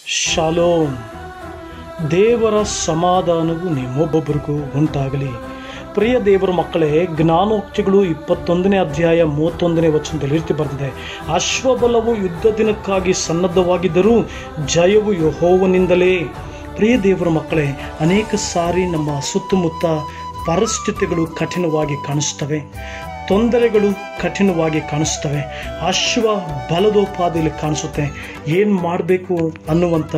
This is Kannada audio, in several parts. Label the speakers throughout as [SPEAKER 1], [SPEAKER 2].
[SPEAKER 1] ಶಾಲೋಮ್ ದೇವರ ಸಮಾಧಾನವು ನಿಮ್ಮೊಬ್ಬೊಬ್ಬರಿಗೂ ಉಂಟಾಗಲಿ ಪ್ರಿಯ ದೇವರ ಮಕ್ಕಳೇ ಜ್ಞಾನೋಕ್ತಿಗಳು ಇಪ್ಪತ್ತೊಂದನೇ ಅಧ್ಯಾಯ ಮೂವತ್ತೊಂದನೇ ವಚನದಲ್ಲಿ ರೀತಿ ಬರೆದಿದೆ ಅಶ್ವಬಲವು ಯುದ್ಧ ದಿನಕ್ಕಾಗಿ ಸನ್ನದ್ಧವಾಗಿದ್ದರೂ ಜಯವು ಯಹೋವನಿಂದಲೇ ಪ್ರಿಯ ದೇವರ ಮಕ್ಕಳೇ ಅನೇಕ ಸಾರಿ ನಮ್ಮ ಸುತ್ತಮುತ್ತ ಪರಿಸ್ಥಿತಿಗಳು ಕಠಿಣವಾಗಿ ಕಾಣಿಸ್ತವೆ ತೊಂದರೆಗಳು ಕಠಿಣವಾಗಿ ಕಾಣಿಸ್ತವೆ ಅಶ್ವ ಬಲದೋಪಾದಿಯಲ್ಲಿ ಕಾಣಿಸುತ್ತೆ ಏನು ಮಾಡಬೇಕು ಅನ್ನುವಂಥ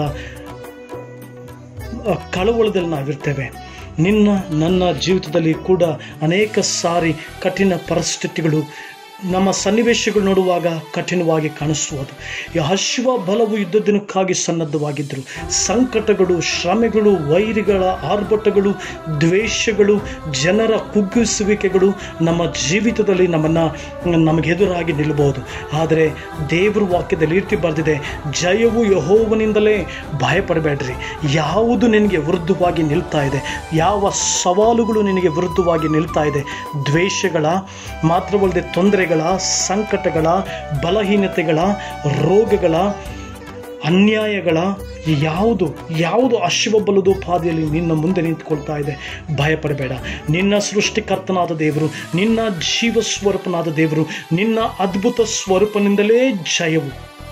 [SPEAKER 1] ಆ ಕಳವಳದಲ್ಲಿ ನಾವಿರ್ತೇವೆ ನಿನ್ನ ನನ್ನ ಜೀವಿತದಲ್ಲಿ ಕೂಡ ಅನೇಕ ಸಾರಿ ಕಠಿಣ ಪರಿಸ್ಥಿತಿಗಳು ನಮ್ಮ ಸನ್ನಿವೇಶಗಳು ನೋಡುವಾಗ ಕಠಿಣವಾಗಿ ಕಾಣಿಸುವುದು ಈ ಅಶ್ವ ಬಲವು ಯುದ್ಧ ದಿನಕ್ಕಾಗಿ ಸನ್ನದ್ಧವಾಗಿದ್ದರು ಸಂಕಟಗಳು ಶ್ರಮೆಗಳು ವೈರಿಗಳ ಆರ್ಭಟಗಳು ದ್ವೇಷಗಳು ಜನರ ಕುಗ್ಗಿಸುವಿಕೆಗಳು ನಮ್ಮ ಜೀವಿತದಲ್ಲಿ ನಮ್ಮನ್ನು ನಮಗೆ ಎದುರಾಗಿ ನಿಲ್ಲಬಹುದು ಆದರೆ ದೇವರ ವಾಕ್ಯದಲ್ಲಿ ರೀತಿ ಬರೆದಿದೆ ಜಯವು ಯಹೋವನಿಂದಲೇ ಭಯಪಡಬೇಡ್ರಿ ಯಾವುದು ನಿನಗೆ ವಿರುದ್ಧವಾಗಿ ನಿಲ್ತಾ ಇದೆ ಯಾವ ಸವಾಲುಗಳು ನಿನಗೆ ವಿರುದ್ಧವಾಗಿ ನಿಲ್ತಾ ಇದೆ ದ್ವೇಷಗಳ ಮಾತ್ರವಲ್ಲದೆ ತೊಂದರೆಗಳ ಸಂಕಟಗಳ ಬಲಹೀನತೆಗಳ ರೋಗಗಳ ಅನ್ಯಾಯಗಳ ಯಾವುದು ಯಾವುದು ಅಶ್ವಬಲದೋಪಾದಿಯಲ್ಲಿ ನಿನ್ನ ಮುಂದೆ ನಿಂತ್ಕೊಳ್ತಾ ಇದೆ ಭಯಪಡಬೇಡ ನಿನ್ನ ಸೃಷ್ಟಿಕರ್ತನಾದ ದೇವರು ನಿನ್ನ ಜೀವ ಸ್ವರೂಪನಾದ ದೇವರು ನಿನ್ನ ಅದ್ಭುತ ಸ್ವರೂಪನಿಂದಲೇ ಜಯವು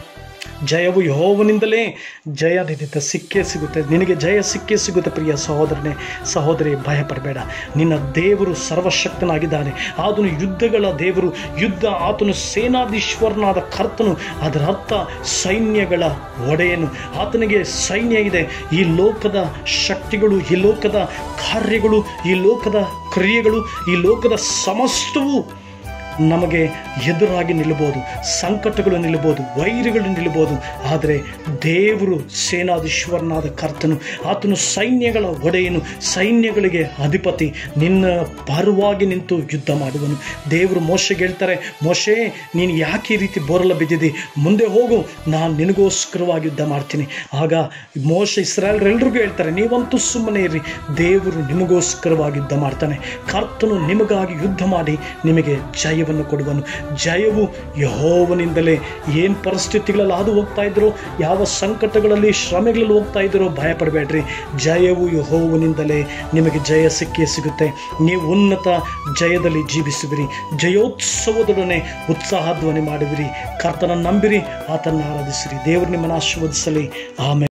[SPEAKER 1] ಜಯವು ಯಹೋವನಿಂದಲೇ ಜಯ ನಿಧಿತ ಸಿಕ್ಕೇ ಸಿಗುತ್ತೆ ನಿನಗೆ ಜಯ ಸಿಕ್ಕೇ ಸಿಗುತ್ತೆ ಪ್ರಿಯ ಸಹೋದರನೇ ಸಹೋದರಿ ಭಯಪಡಬೇಡ ನಿನ್ನ ದೇವರು ಸರ್ವಶಕ್ತನಾಗಿದ್ದಾನೆ ಆತನು ಯುದ್ಧಗಳ ದೇವರು ಯುದ್ಧ ಆತನು ಸೇನಾಧೀಶ್ವರನಾದ ಕರ್ತನು ಅದರ ಅರ್ಥ ಸೈನ್ಯಗಳ ಒಡೆಯನು ಆತನಿಗೆ ಸೈನ್ಯ ಇದೆ ಈ ಲೋಕದ ಶಕ್ತಿಗಳು ಈ ಲೋಕದ ಕಾರ್ಯಗಳು ಈ ಲೋಕದ ಕ್ರಿಯೆಗಳು ಈ ಲೋಕದ ಸಮಸ್ತವು ನಮಗೆ ಎದುರಾಗಿ ನಿಲ್ಲಬಹುದು ಸಂಕಟಗಳು ನಿಲ್ಲಬಹುದು ವೈರಿಗಳು ನಿಲ್ಲಬಹುದು ಆದರೆ ದೇವರು ಸೇನಾಧೀಶ್ವರನಾದ ಕರ್ತನು ಆತನು ಸೈನ್ಯಗಳ ಒಡೆಯನು ಸೈನ್ಯಗಳಿಗೆ ಅಧಿಪತಿ ನಿನ್ನ ಪರವಾಗಿ ನಿಂತು ಯುದ್ಧ ಮಾಡುವನು ದೇವರು ಮೋಶೆಗೆ ಹೇಳ್ತಾರೆ ಮೋಶೆ ನೀನು ಯಾಕೆ ಈ ರೀತಿ ಬೋರಲ ಬಿದ್ದಿದ್ದಿ ಮುಂದೆ ಹೋಗು ನಾನು ನಿನಗೋಸ್ಕರವಾಗಿ ಯುದ್ಧ ಮಾಡ್ತೀನಿ ಆಗ ಮೋಶ ಇಸ್ರಾಯಲ್ರೆಲ್ರಿಗೂ ಹೇಳ್ತಾರೆ ನೀವಂತೂ ಸುಮ್ಮನೆ ಇರಿ ದೇವರು ನಿಮಗೋಸ್ಕರವಾಗಿ ಯುದ್ಧ ಮಾಡ್ತಾನೆ ಕರ್ತನು ನಿಮಗಾಗಿ ಯುದ್ಧ ಮಾಡಿ ನಿಮಗೆ ಜಯವನ್ನು ಕೊಡುವನು ಜಯವು ಯಹೋವನಿಂದಲೇ ಏನು ಪರಿಸ್ಥಿತಿಗಳಲ್ಲಿ ಹಾದು ಹೋಗ್ತಾ ಇದ್ರು ಯಾವ ಸಂಕಟಗಳಲ್ಲಿ ಶ್ರಮೆಗಳಲ್ಲಿ ಹೋಗ್ತಾ ಇದ್ರೋ ಭಯಪಡಬೇಡ್ರಿ ಜಯವು ಯಹೋವನಿಂದಲೇ ನಿಮಗೆ ಜಯ ಸಿಕ್ಕೇ ಸಿಗುತ್ತೆ ನೀವು ಉನ್ನತ ಜಯದಲ್ಲಿ ಜೀವಿಸುವಿರಿ ಜಯೋತ್ಸವದೊಡನೆ ಉತ್ಸಾಹ ಧ್ವನಿ ಮಾಡುವಿರಿ ಕರ್ತನ ನಂಬಿರಿ ಆತನ ಆರಾಧಿಸಿರಿ ದೇವರು ನಿಮ್ಮನ್ನು ಆಶೀರ್ವದಿಸಲಿ ಆಮೇಲೆ